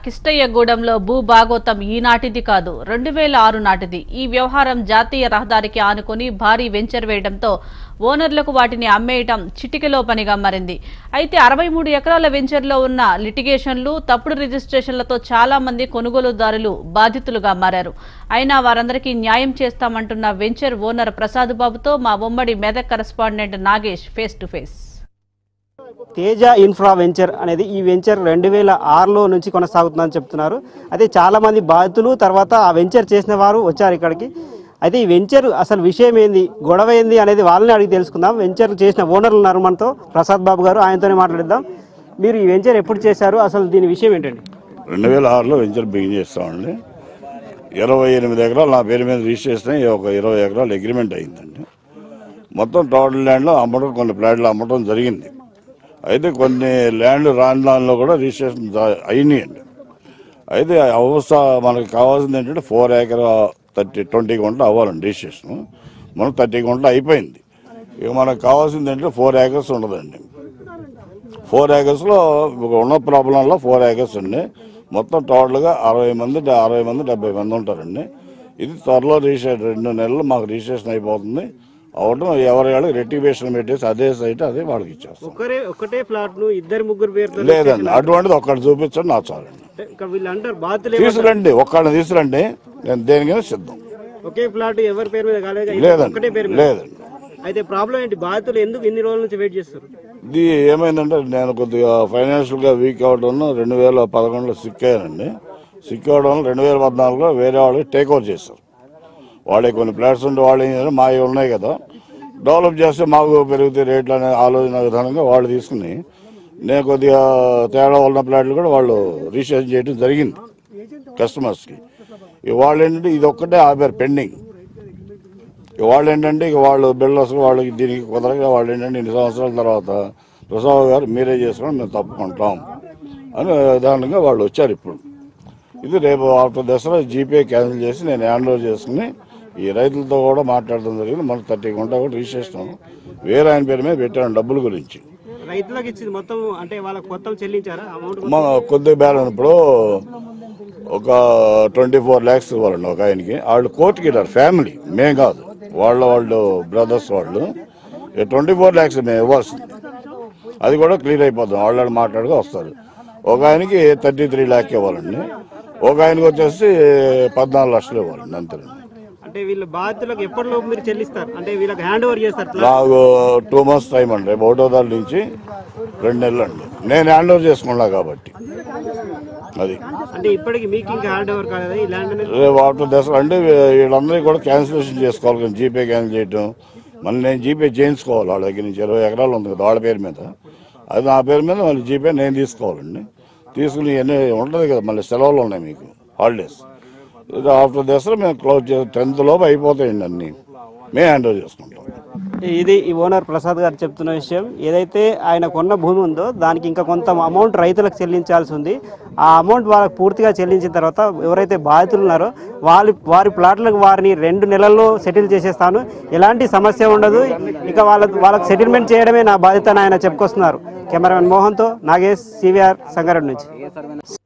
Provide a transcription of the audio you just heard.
కిష్టయ్యగూడెంలో భూ భాగోతం ఈనాటిది కాదు రెండు వేల ఆరు నాటిది ఈ వ్యవహారం జాతీయ రహదారికి ఆనుకుని భారీ వెంచర్ వేయడంతో ఓనర్లకు వాటిని అమ్మేయటం చిటికెలో పనిగా మారింది అయితే అరవై మూడు ఎకరాల వెంచర్లో ఉన్న లిటిగేషన్లు తప్పుడు రిజిస్ట్రేషన్లతో చాలా మంది కొనుగోలుదారులు బాధితులుగా మారారు అయినా వారందరికీ న్యాయం చేస్తామంటున్న వెంచర్ ఓనర్ ప్రసాద్ బాబుతో మా ఉమ్మడి Medak correspondent Nagesh face to face Teja infra venture అనేది ఈ వెంచర్ రెండు వేల ఆరులో నుంచి కొనసాగుతుందని చెప్తున్నారు అయితే చాలామంది బాధితులు తర్వాత ఆ వెంచర్ చేసిన వారు వచ్చారు ఇక్కడికి అయితే ఈ వెంచర్ అసలు విషయం ఏంది గొడవ ఏంది అనేది వాళ్ళని అడిగి తెలుసుకుందాం వెంచర్ చేసిన ఓనర్లు ఉన్నారు మనతో ప్రసాద్ బాబు గారు ఆయనతోనే మాట్లాడిద్దాం మీరు ఈ వెంచర్ ఎప్పుడు చేశారు అసలు దీని విషయం ఏంటండి రెండు వేల ఆరులో వెంచర్ బిగిన్ చేస్తామండి ఇరవై ఎనిమిది ఎకరాలు నా పేరు మీద రిజిస్ట్రేషన్ అయ్యి ఒక ఇరవై ఎకరాలు అగ్రిమెంట్ అయిందండి మొత్తం టోటల్ ల్యాండ్లో అమ్మడం కొన్ని ప్లాట్లు అమ్మడం జరిగింది అయితే కొన్ని ల్యాండ్ రాని దానిలో కూడా రిజిస్ట్రేషన్ జా- అయినాయండి అయితే ఆ అవస్థ మనకు కావాల్సింది ఏంటంటే ఫోర్ ఏకర్ థర్టీ ట్వంటీ గుంటలు అవ్వాలండి రిజిస్ట్రేషన్ మనకు థర్టీ గుంటలు అయిపోయింది ఇక మనకు కావాల్సింది ఏంటంటే ఫోర్ ఏకర్స్ ఉండదండి ఫోర్ ఏకర్స్లో ఉన్న ప్రాబ్లంలో ఫోర్ ఏకర్స్ అండి మొత్తం టోటల్గా అరవై మంది డ- అరవై మంది డెబ్బై మంది ఉంటారండి ఇది త్వరలో రిజిస్ట్రేషన్ రెండు నెలలు మాకు రిజిస్ట్రేషన్ అయిపోతుంది అవడం ఎవరి వాళ్ళకి రెట్టిఫికేషన్ పెట్టేసి అదే సైట్ అదే వాళ్ళకి ఇచ్చేస్తాం ఒకరే ఒకటే ఫ్లాట్ ను ఇద్దరు ముగ్గురు పేరుతో లేదండి అటువంటిది ఒక్కటి చూపించండి నా చాలండి ఇక్కడ వీళ్ళు అంటారు బాధితులు తీసుకురండి ఒక్కడిని తీసుకురండి నేను దేనికైనా సిద్ధం ఒకే ఫ్లాట్ ఎవరి పేరు మీద కాలేదు ఒకటే లేదండి పేరు మీద లేదండి అయితే ప్రాబ్లం ఏంటి బాధితులు ఎందుకు ఇన్ని రోజుల నుంచి వెయిట్ చేస్తారు ఇది ఏమైందంటే నేను కొద్దిగా ఫైనాన్షియల్గా వీక్ అవడం రెండు వేల పదకొండులో సిక్ అయ్యానండి సిక్ అవడం వల్ల రెండు వేల పద్నాలుగులో వేరే వాళ్ళు టేక్ ఓవర్ చేశారు వాళ్ళే కొన్ని ప్లాట్స్ ఉంటే వాళ్ళు ఏం చేశారు మావి ఉన్నాయి కదా డెవలప్ చేస్తే మాకు పెరిగితే రేట్లు అనే ఆలోచన విధానంగా వాళ్ళు తీసుకుని నేను కొద్దిగా తేడా ఉన్న ప్లాట్లు కూడా వాళ్ళు రిజిస్ట్రేషన్ చేయడం జరిగింది కస్టమర్స్కి ఇక వాళ్ళు ఏంటంటే ఇది ఒక్కటే ఆపారు పెండింగ్ ఇక వాళ్ళు ఏంటంటే ఇక వాళ్ళు బిల్డర్స్ వాళ్ళకి దీనికి కుదరగా వాళ్ళు ఏంటంటే ఇన్ని సంవత్సరాల తర్వాత ప్రసాద్ గారు మీరే చేసుకొని మేము తప్పుకుంటాం అని విధానంగా వాళ్ళు వచ్చారు ఇప్పుడు ఇది రేపు ఆఫ్టర్ దసరా జీపే క్యాన్సిల్ చేసి నేను హ్యాండ్ ఓవర్ చేసుకుని ఈ రైతులతో కూడా మాట్లాడడం జరిగింది మన థర్టీ గుంటా కూడా రిజిస్ట్రేషన్ వేరే ఆయన పేరు మీద పెట్టాను డబ్బుల గురించి రైతులకు ఇచ్చింది మొత్తం అంటే వాళ్ళకి మొత్తం చెల్లించారా అమౌంట్ మన కొద్దిగా బ్యాలెన్స్ ఇప్పుడు ఒక ట్వంటీ ఫోర్ ల్యాక్స్ ఇవ్వాలండి ఒక ఆయనకి వాళ్ళు కోర్టుకి వెళ్ళారు ఫ్యామిలీ మేం కాదు వాళ్ళ వాళ్ళు బ్రదర్స్ వాళ్ళు ట్వంటీ ఫోర్ ల్యాక్స్ మేము ఇవ్వాల్సింది అది కూడా క్లియర్ అయిపోతుంది వాళ్ళు వాళ్ళు మాట్లాడుగా వస్తారు ఒక ఆయనకి థర్టీ త్రీ ల్యాక్ ఇవ్వాలండి ఒక ఆయనకి వచ్చేసి పద్నాలుగు లక్షలు ఇవ్వాలండి అంతేనండి అంటే వీళ్ళ బాధితులకు ఎప్పటిలోపు మీరు చెల్లిస్తారు అంటే వీళ్ళకి హ్యాండ్ ఓవర్ చేస్తారు ప్లాట్. నాకు టూ మంత్స్ టైం అండి రేపు ఒకటో తారీఖు నుంచి రెండు నెలలు అండి నేను హ్యాండ్ ఓవర్ చేసుకున్నా కాబట్టి అది అంటే ఇప్పటికి మీకు ఇంకా హ్యాండ్ ఓవర్ కాలేదా ఈ ల్యాండ్ అనేది రేపు ఆఫ్టర్ దసరా అంటే వీళ్ళందరికీ కూడా క్యాన్సిలేషన్ చేసుకోవాలి కానీ జీపే క్యాన్సిల్ చేయటం మళ్ళీ నేను జీపే చేయించుకోవాలి వాళ్ళ దగ్గర నుంచి ఇరవై ఎకరాలు ఉంది కదా వాళ్ళ పేరు మీద అది నా పేరు మీద మళ్ళీ జీపే నేను తీసుకోవాలండి తీసుకుని ఇవన్నీ ఉంటుంది కదా మళ్ళీ సెలవులు ఉన్నాయి మీకు హాలిడేస్ ఇది ఆఫ్టర్ దసరా మేము క్లోజ్ చేసి టెన్త్ లోపు అయిపోతాయండి అన్నీ మేము హ్యాండ్ ఓవర్ చేసుకుంటాం ఇది ఈ ఓనర్ ప్రసాద్ గారు చెప్తున్న విషయం ఏదైతే ఆయన కొన్న భూమి ఉందో దానికి ఇంకా కొంత అమౌంట్ రైతులకు చెల్లించాల్సి ఉంది ఆ అమౌంట్ వాళ్ళకి పూర్తిగా చెల్లించిన తర్వాత ఎవరైతే బాధితులు ఉన్నారో వాళ్ళ వారి ప్లాట్లకు వారిని రెండు నెలల్లో సెటిల్ చేసేస్తాను ఎలాంటి సమస్య ఉండదు ఇక వాళ్ళ వాళ్ళకి సెటిల్మెంట్ చేయడమే నా బాధ్యత అని ఆయన చెప్పుకొస్తున్నారు కెమెరామెన్ మోహన్తో నాగేష్ సివిఆర్ సంగారెడ్డి నుంచి